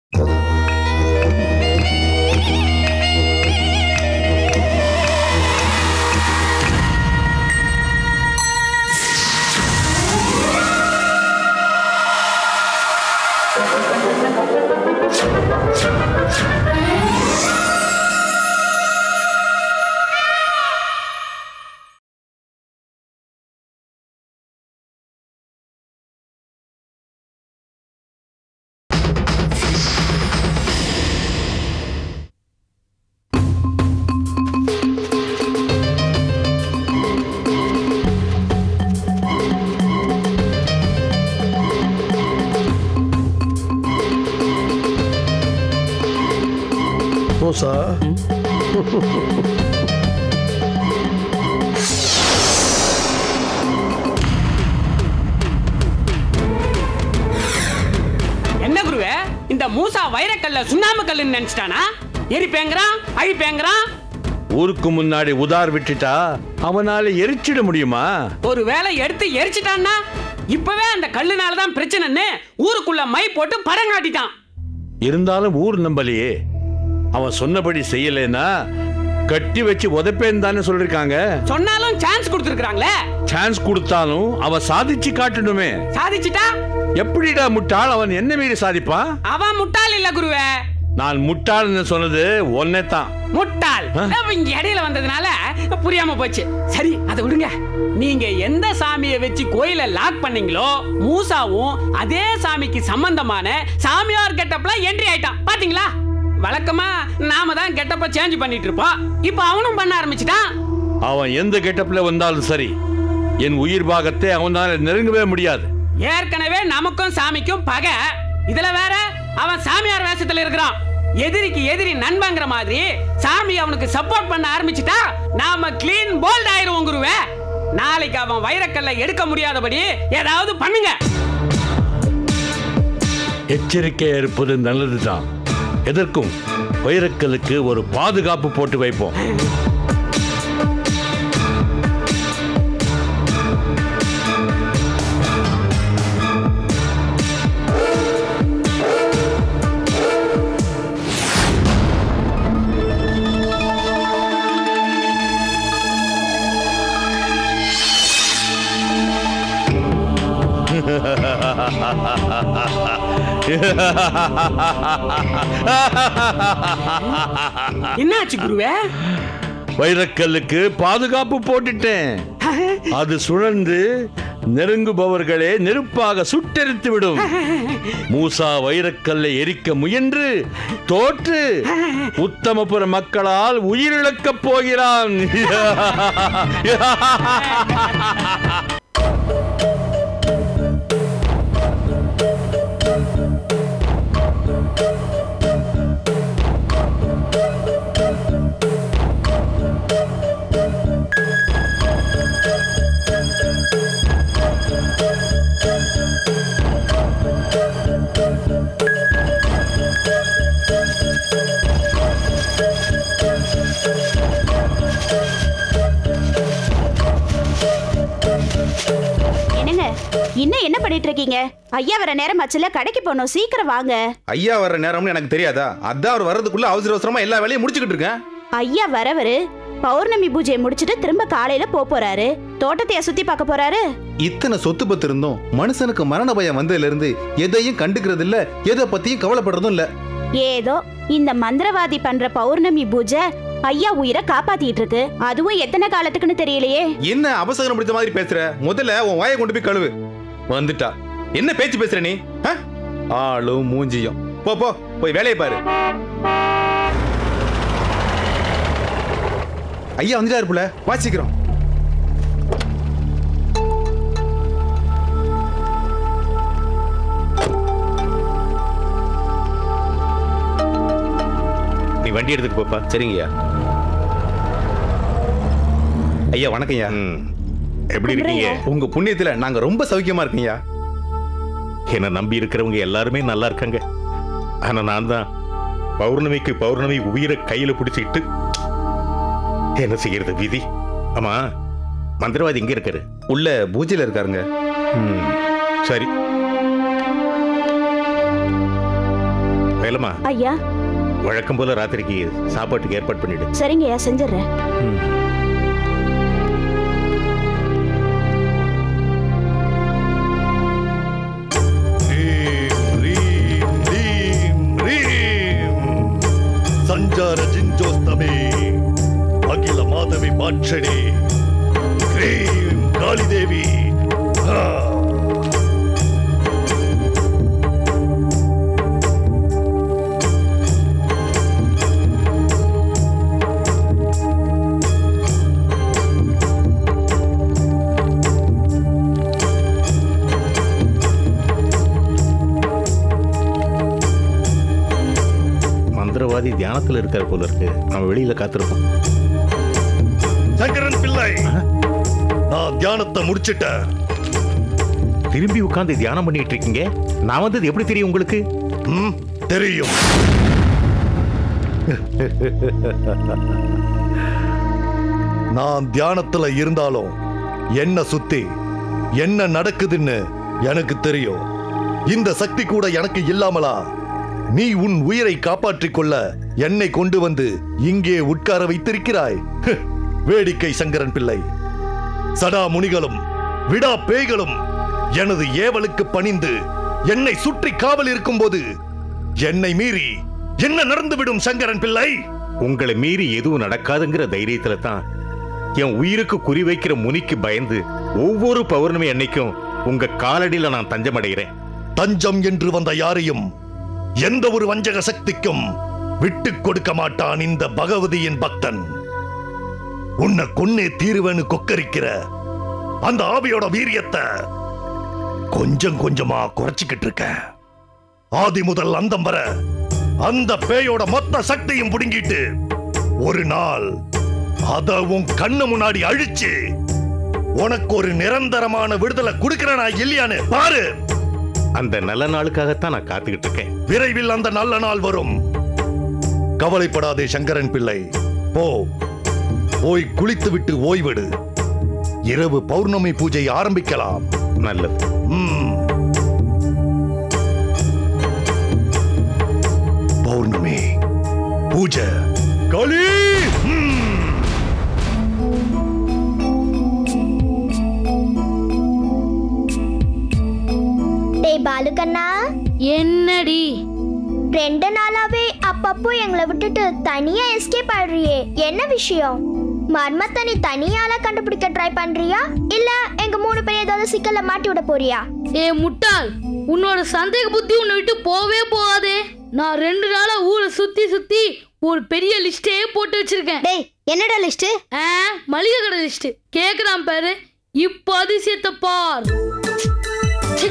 மோசா என்ன குருவே இந்த மூசா வைரக்கல்ல சுண்ணாம்பு கல்லுன்னு நினைச்சிட்டானா எரிப்பேங்கிறான் அழிப்பேங்கிறான் ஊருக்கு முன்னாடி உதார் விட்டுட்டா அவனால எரிச்சிட முடியுமா ஒரு வேலை எடுத்து எரிச்சிட்டான்னா இப்பவே அந்த கல்லுனால தான் பிரச்சனைன்னு ஊருக்குள்ள மை போட்டு படங்காட்டிட்டான் இருந்தாலும் ஊர் நம்பலையே அவன் சொன்னபடி செய்யலைன்னா கட்டி வச்சு உதைப்பேன்னு தானே சொல்லிருக்காங்க சொன்னாலும் சான்ஸ் கொடுத்துருக்காங்களே சான்ஸ் கொடுத்தாலும் அவன் சாதிச்சு காட்டணுமே சாதிச்சிட்டா எப்படிடா முட்டாள் அவன் என்ன மீறி சாதிப்பான் அவன் முட்டாள் இல்ல குருவே நான் முட்டாள்னு சொன்னது ஒன்னே தான் முட்டாள் அவன் இங்க இடையில வந்ததுனால புரியாம போச்சு சரி அதை விடுங்க நீங்க எந்த சாமியை வச்சு கோயில லாக் பண்ணீங்களோ மூசாவும் அதே சாமிக்கு சம்பந்தமான சாமியார் கெட்டப்ல என்ட்ரி ஆயிட்டான் பாத்தீங்களா வழக்கமா நாம தான் கெட்டப்ப சேஞ்ச் பண்ணிட்டு இருப்போம் இப்போ அவனும் பண்ண ஆரம்பிச்சிட்டான் அவன் எந்த கெட்டப்ல வந்தாலும் சரி என் உயிர் பாகத்தை அவனால நெருங்கவே முடியாது ஏற்கனவே நமக்கும் சாமிக்கும் பகை இதுல வேற அவன் சாமியார் வேஷத்துல இருக்கிறான் எதிரிக்கு எதிரி நண்பங்கிற மாதிரி சாமி அவனுக்கு சப்போர்ட் பண்ண ஆரம்பிச்சிட்டா நாம க்ளீன் போல்ட் ஆயிருவோம் குருவே நாளைக்கு அவன் வைரக்கல்ல எடுக்க முடியாதபடி ஏதாவது பண்ணுங்க எச்சரிக்கையா இருப்பது நல்லதுதான் எதற்கும் வைரக்கலுக்கு ஒரு பாதுகாப்பு போட்டு வைப்போம் என்னாச்சு குருவே வைரக்கல்லுக்கு பாதுகாப்பு போட்டுட்டேன் அது சுழன்று நெருங்குபவர்களே நெருப்பாக சுட்டெரித்து விடும் மூசா வைரக்கல்லை எரிக்க முயன்று தோற்று உத்தமபுர மக்களால் உயிரிழக்கப் போகிறான் என்னங்க இன்னும் என்ன பண்ணிட்டு இருக்கீங்க ஐயா வர நேரம் ஆச்சுல கடைக்கு போகணும் சீக்கிரம் வாங்க ஐயா வர்ற நேரம்னு எனக்கு தெரியாதா அதான் அவர் வர்றதுக்குள்ள அவசர அவசரமா எல்லா வேலையும் முடிச்சுக்கிட்டு இருக்கேன் ஐயா வரவரு பௌர்ணமி பூஜையை முடிச்சிட்டு திரும்ப காலையில போக போறாரு தோட்டத்தைய சுத்தி பார்க்க போறாரு இத்தனை சொத்து பத்து இருந்தும் மனுஷனுக்கு மரண பயம் வந்ததுல இருந்து எதையும் கண்டுக்கிறது இல்ல எதை பத்தியும் கவலைப்படுறதும் இல்ல ஏதோ இந்த மந்திரவாதி பண்ற பௌர்ணமி பூஜை ஐயா உயிரை காப்பாத்திட்டு இருக்கு அதுவும் எத்தனை காலத்துக்குன்னு தெரியலையே என்ன அபசகரம் பிடிச்ச மாதிரி பேசுற முதல்ல உன் வாயை கொண்டு போய் கழுவு வந்துட்டா என்ன பேச்சு பேசுற நீ ஆ? ஆளும் மூஞ்சியும் போ போ போய் வேலையை பாரு ஐயா வந்துட்டாரு புள்ள வாசிக்கிறோம் நீ வண்டி எடுத்துட்டு போப்பா சரிங்கய்யா ஐயா வணக்கம் ஐயா எப்படி இருக்கீங்க உங்க புண்ணியத்துல நாங்க ரொம்ப சௌக்கியமா இருக்கீங்க என்ன நம்பி இருக்கிறவங்க எல்லாருமே நல்லா இருக்காங்க ஆனா நான் தான் பௌர்ணமிக்கு பௌர்ணமி உயிரை கையில பிடிச்சிக்கிட்டு என்ன செய்யறது விதி ஆமா மந்திரவாதி எங்க இருக்காரு உள்ள பூஜையில இருக்காருங்க ம், சரி வேற வேலைமா ஐயா வழக்கம் போல ராத்திரிக்கு சாப்பாட்டுக்கு ஏற்பாடு பண்ணிடு சரிங்கய்யா செஞ்சிடுறேன் ரீம், ரீம், ரீம், ரீம். சஞ்சார ஜிஞ்சோஸ்தமே அகில மாதவி மாற்றணி கிரீம் காளிதேவி ஆ. மந்திரவாதி தியானத்துல இருக்கிற போல இருக்கு நம்ம வெளியில காத்திருப்போம் சங்கரன் பிள்ளை நான் தியானத்தை முடிச்சிட்டேன் திரும்பி உட்கார்ந்து தியானம் பண்ணிட்டு இருக்கீங்க நான் வந்தது எப்படி தெரியும் உங்களுக்கு ம், தெரியும் நான் தியானத்துல இருந்தாலும் என்ன சுத்தி என்ன நடக்குதுன்னு எனக்கு தெரியும் இந்த சக்தி கூட எனக்கு இல்லாமலா நீ உன் உயிரை காப்பாற்றிக் கொள்ள என்னை கொண்டு வந்து இங்கே உட்கார வைத்திருக்கிறாய் ஹ், வேடிக்கை சங்கரன் பிள்ளை சடா முனிகளும் விடா பேய்களும் எனது ஏவலுக்கு பணிந்து என்னை சுற்றி காவல் இருக்கும்போது என்னை மீறி என்ன நடந்துவிடும் சங்கரன் பிள்ளை உங்களை மீறி எதுவும் நடக்காதுங்கிற தைரியத்துல தான் என் உயிருக்கு குறி வைக்கிற முனிக்கு பயந்து ஒவ்வொரு பௌர்ணமி அன்னைக்கும் உங்க காலடியில நான் தஞ்சமடைகிறேன் தஞ்சம் என்று வந்த யாரையும் எந்த ஒரு வஞ்சக சக்திக்கும் விட்டுக் கொடுக்க மாட்டான் இந்த பகவதியின் பக்தன் உன்னை கொன்னே தீருவேன்னு கொக்கரிக்கிற அந்த ஆவியோட வீரியத்தை கொஞ்சம் கொஞ்சமா குறைச்சிக்கிட்டு இருக்க ஆதி முதல் அந்தம் வர அந்த பேயோட மொத்த சக்தியும் புடுங்கிட்டு ஒரு நாள் அத உன் கண்ணு முன்னாடி அழிச்சு உனக்கு ஒரு நிரந்தரமான விடுதலை கொடுக்கிறனா இல்லையான்னு பாரு அந்த நல்ல நாளுக்காகத்தான் நான் காத்துக்கிட்டு இருக்கேன் விரைவில் அந்த நல்ல நாள் வரும் கவலைப்படாதே சங்கரன் பிள்ளை போ போய் குளித்துவிட்டு ஓய்வெடு இரவு பௌர்ணமி பூஜை ஆரம்பிக்கலாம் நல்லது ம். பௌர்ணமி பூஜை களி ம். டேய் பாலுகண்ணா என்னடி ரெண்டு நாளாவே அப்பப்போ எங்களை விட்டுட்டு தனியா எஸ்கேப் ஆடுறியே என்ன விஷயம் மர்மத்தை நீ தனியால கண்டுபிடிக்க ட்ரை பண்றியா இல்ல எங்க மூணு பேர் ஏதாவது சிக்கல்ல மாட்டி விட போறியா ஏ முட்டாள் உன்னோட சந்தேக புத்தி உன்னை விட்டு போவே போகாதே நான் ரெண்டு நாளா ஊரை சுத்தி சுத்தி ஒரு பெரிய லிஸ்டே போட்டு வச்சிருக்கேன் டேய் என்னடா லிஸ்ட் ஆ, மளிகை கடை லிஸ்ட் கேக்குறான் பாரு இப்போ அதிசயத்தை பார் சி.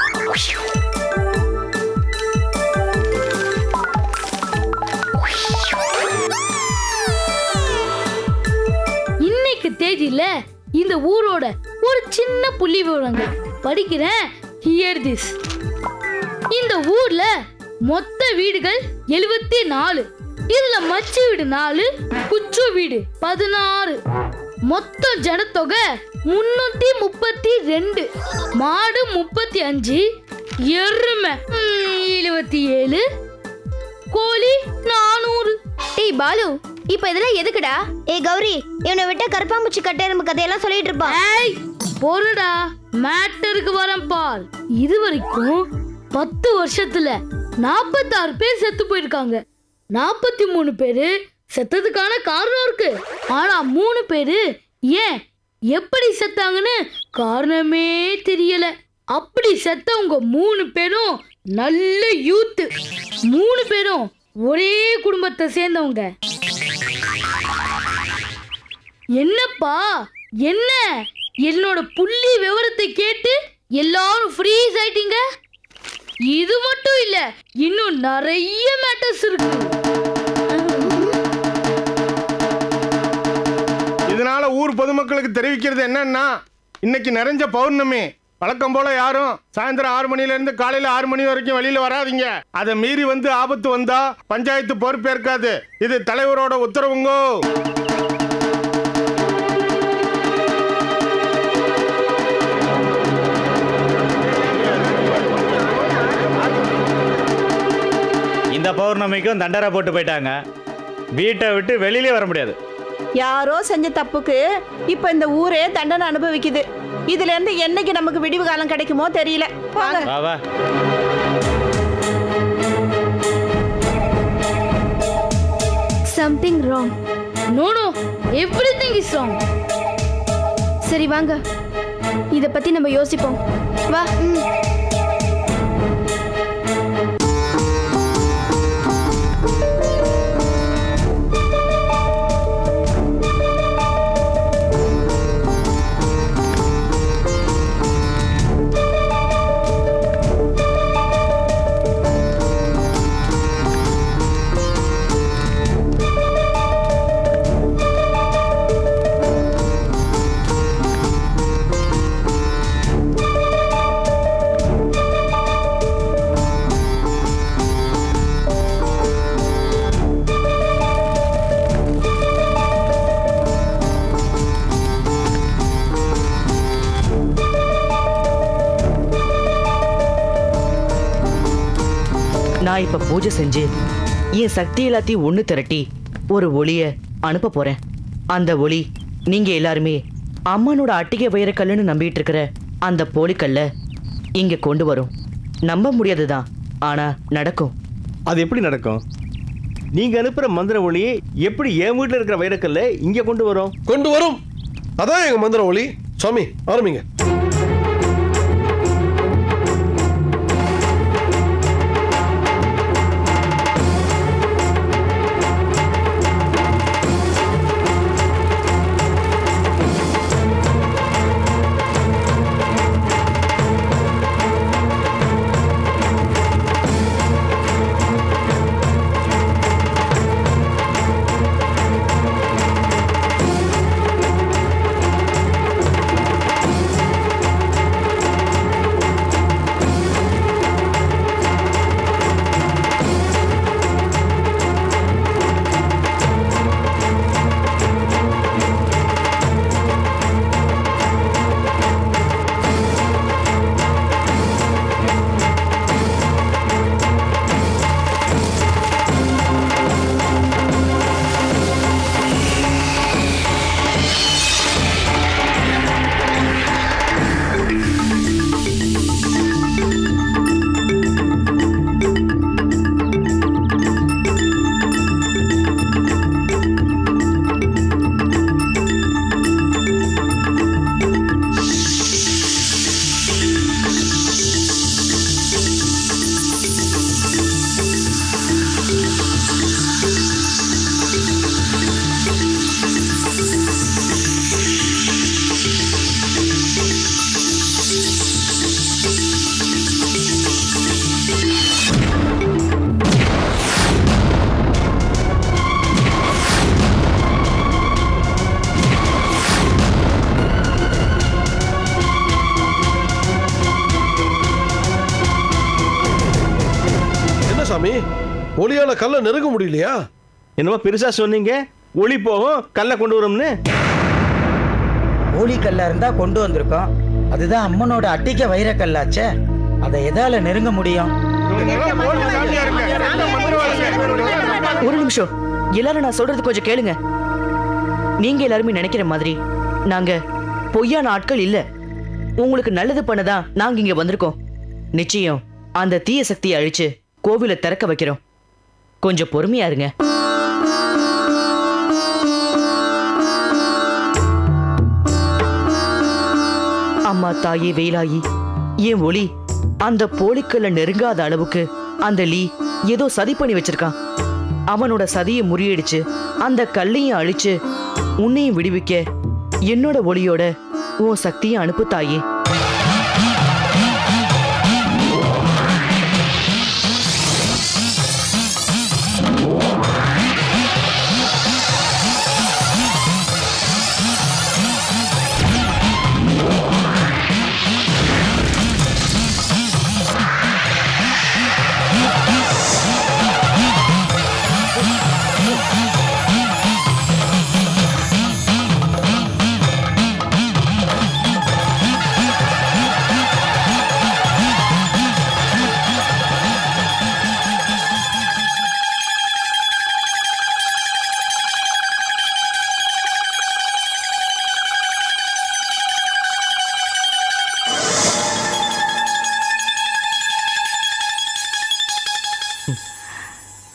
இன்னைக்கு தேதியில இந்த ஊரோட ஒரு சின்ன புள்ளி விவரங்கள் படிக்கிறேன் ஹியர் திஸ் இந்த ஊர்ல மொத்த வீடுகள் எழுபத்தி நாலு இதுல மச்சு வீடு நாலு குச்சு வீடு பதினாறு மொத்த ஜனத்தொகை முன்னூத்தி முப்பத்தி ரெண்டு மாடு முப்பத்தி அஞ்சு எருமை எழுபத்தி ஏழு கோழி நானூறு டேய் பாலு இப்போ இதெல்லாம் எதுக்குடா ஏய் கௌரி இவனை விட்ட கருப்பாம்பூச்சி கட்டெரும்பு கதையெல்லாம் சொல்லிட்டு இருப்பான் ஏய் பொருடா மேட்டருக்கு வரேன் பார் இது வரைக்கும் பத்து வருஷத்துல நாற்பத்தாறு பேர் செத்து போயிருக்காங்க நாற்பத்தி மூணு பேரு செத்ததுக்கான காரணம் இருக்கு ஆனா மூணு பேரு ஏன் எப்படி செத்தாங்கன்னு காரணமே தெரியல அப்படி செத்தவங்க மூணு பேரும் நல்ல யூத்து மூணு பேரும் ஒரே குடும்பத்தை சேர்ந்தவங்க என்னப்பா என்ன என்னோட புள்ளி விவரத்தை கேட்டு எல்லாரும் ஃப்ரீஸ் ஆயிட்டீங்க இது மட்டும் இல்ல இன்னும் நிறைய மேட்டர்ஸ் இருக்கு இதனால ஊர் பொதுமக்களுக்கு தெரிவிக்கிறது என்னன்னா இன்னைக்கு நிறைஞ்ச பௌர்ணமி வழக்கம் போல யாரும் சாயந்தரம் ஆறு மணில இருந்து காலையில ஆறு மணி வரைக்கும் வெளியில வராதீங்க அதை மீறி வந்து ஆபத்து வந்தா பஞ்சாயத்து பொறுப்பேற்காது இது தலைவரோட உத்தரவுங்கோ இந்த பௌர்ணமிக்கும் தண்டரை போட்டு போயிட்டாங்க வீட்டை விட்டு வெளியிலே வர முடியாது யாரோ செஞ்ச தப்புக்கு இப்ப இந்த ஊரே தண்டனை அனுபவிக்குது இதுல இருந்து என்னைக்கு நமக்கு விடிவு காலம் கிடைக்குமோ தெரியல போங்க வா வா something wrong no no everything is wrong சரி வாங்க இத பத்தி நம்ம யோசிப்போம் வா நான் இப்ப பூஜை செஞ்சு என் சக்தி எல்லாத்தையும் ஒண்ணு திரட்டி ஒரு ஒளிய அனுப்ப போறேன் அந்த ஒளி நீங்க எல்லாருமே அம்மனோட அட்டிகை வைரக்கல்லுன்னு நம்பிட்டு இருக்கிற அந்த போலிக்கல்ல இங்க கொண்டு வரும் நம்ப முடியாதுதான் ஆனா நடக்கும் அது எப்படி நடக்கும் நீங்க அனுப்புற மந்திர ஒளியை எப்படி என் வீட்டில் இருக்கிற வைரக்கல்ல இங்க கொண்டு வரும் கொண்டு வரும் அதான் எங்க மந்திர ஒளி சுவாமி ஆரம்பிங்க என்ன சாமி ஒளியால கல்ல நெருங்க முடியலையா என்னமோ பெருசா சொன்னீங்க ஒளி போகும் கல்லை கொண்டு வரும்னு ஓலி கல்லா இருந்தா கொண்டு வந்திருக்கோம் அதுதான் அம்மனோட அட்டிக்க வைரக்கல்லாச்சே அதை எதால நெருங்க முடியும் ஒரு நிமிஷம் எல்லாரும் நான் சொல்றது கொஞ்சம் கேளுங்க நீங்க எல்லாருமே நினைக்கிற மாதிரி நாங்க பொய்யான ஆட்கள் இல்ல உங்களுக்கு நல்லது பண்ணதான் நாங்க இங்க வந்திருக்கோம் நிச்சயம் அந்த தீய சக்தியை அழிச்சு கோவிலை திறக்க வைக்கிறோம் கொஞ்சம் பொறுமையா இருங்க அம்மா தாயே வேலாயி என் ஒளி அந்த போலிக்கல்ல நெருங்காத அளவுக்கு அந்த லீ ஏதோ சதி பண்ணி வச்சிருக்கான் அவனோட சதியை முறியடிச்சு அந்த கல்லையும் அழிச்சு உன்னையும் விடுவிக்க என்னோட ஒளியோட உன் சக்தியை அனுப்பு தாயே ஆ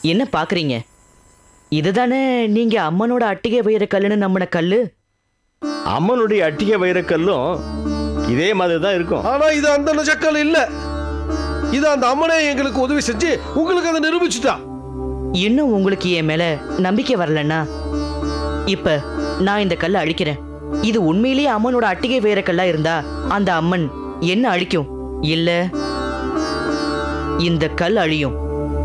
என்ன பாக்குறீங்க இதுதானே நீங்க அம்மனோட அட்டிகை வைர கல்லுன்னு நம்பின கல்லு அம்மனுடைய அட்டிகை வைரக்கல்லும் இதே மாதிரி தான் இருக்கும் ஆனா இது அந்த நெஜக்கல் இல்ல இது அந்த அம்மனே எங்களுக்கு உதவி செஞ்சு உங்களுக்கு அதை நிரூபிச்சுட்டா இன்னும் உங்களுக்கு என் மேல நம்பிக்கை வரலன்னா இப்ப நான் இந்த கல்லை அழிக்கிறேன் இது உண்மையிலேயே அம்மனோட அட்டிகை வைர கல்லா இருந்தா அந்த அம்மன் என்ன அழிக்கும் இல்ல இந்த கல் அழியும்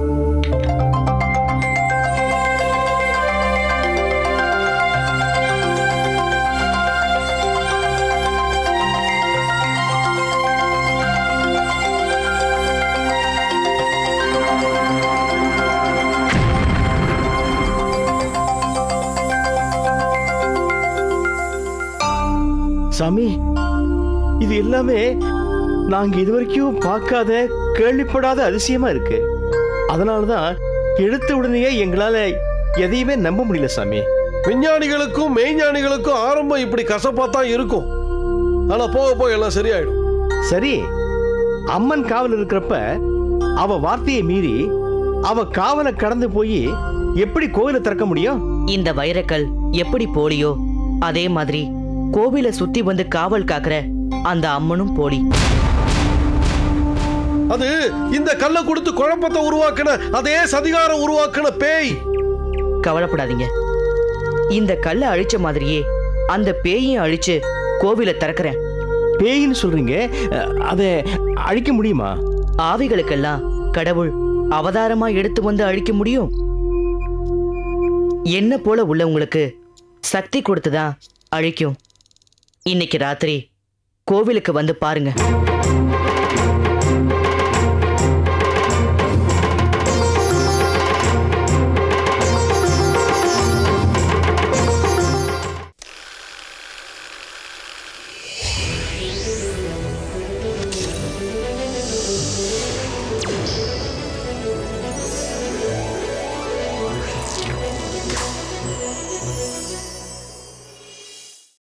சாமி இது எல்லாமே நாங்க இதுவரைக்கும் பார்க்காத கேள்விப்படாத அதிசயமா இருக்கு அதனால தான் எடுத்த உடனேயே எங்களால எதையுமே நம்ப முடியல சாமி விஞ்ஞானிகளுக்கும் மெய்ஞானிகளுக்கும் ஆரம்பம் இப்படி கசப்பா தான் இருக்கும் ஆனா போக போக எல்லாம் சரியாயிடும் சரி அம்மன் காவல் இருக்கிறப்ப அவ வார்த்தையை மீறி அவ காவலை கடந்து போய் எப்படி கோவிலை திறக்க முடியும் இந்த வைரக்கல் எப்படி போலியோ அதே மாதிரி கோவிலை சுத்தி வந்து காவல் காக்குற அந்த அம்மனும் போலி அது இந்த கல்லை கொடுத்து குழப்பத்தை உருவாக்குன அதே சதிகாரம் உருவாக்குன பேய் கவலைப்படாதீங்க இந்த கல்லை அழிச்ச மாதிரியே அந்த பேயையும் அழிச்சு கோவிலை திறக்கிறேன் பேயின்னு சொல்றீங்க அதை அழிக்க முடியுமா ஆவிகளுக்கெல்லாம் கடவுள் அவதாரமா எடுத்து வந்து அழிக்க முடியும் என்ன போல உள்ளவங்களுக்கு சக்தி கொடுத்துதான் அழிக்கும் இன்னைக்கு ராத்திரி கோவிலுக்கு வந்து பாருங்க